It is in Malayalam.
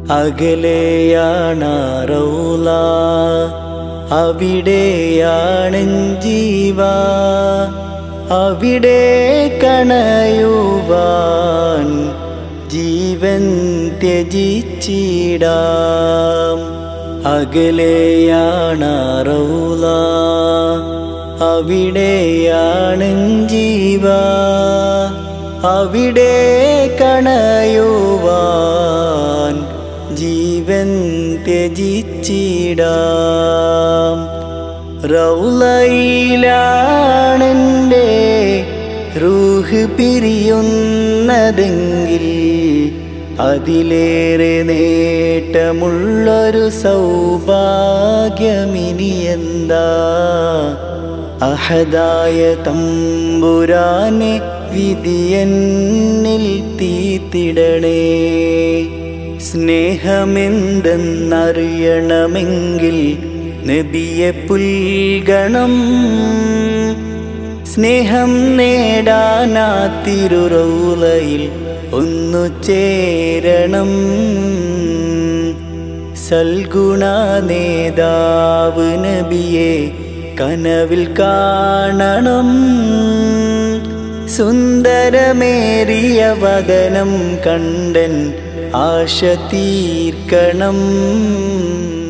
അകലെയാണ് റൗല അവിടെയാണ് ജീവ അവിടെ കണയുവാൻ ജീവൻ ത്യജിച്ചിടാം അകലെയാണ് റൗല അവിടെയാണ് ജീവ അവിടെ കണയുവാൻ ജീവൻ ത്യജിച്ചിടാം റൗലയിലാണെൻ്റെ റൂഹ് പിരിയുന്നതെങ്കിൽ അതിലേറെ നേട്ടമുള്ളൊരു സൗഭാഗ്യമിനി എന്താ അഹദായ തമ്പുരാനെ വിധിയെന്നിൽ തീത്തിടണേ സ്നേഹമെന്തെന്നറിയണമെങ്കിൽ നബിയെ പുൽഗണം സ്നേഹം നേടാനാ തിരുറൗലയിൽ ഒന്നു ചേരണം സൽഗുണ നേതാവ് നബിയെ കനവിൽ കാണണം സുന്ദരമേറിയ വദനം കണ്ടൻ ആശ തീർക്കണം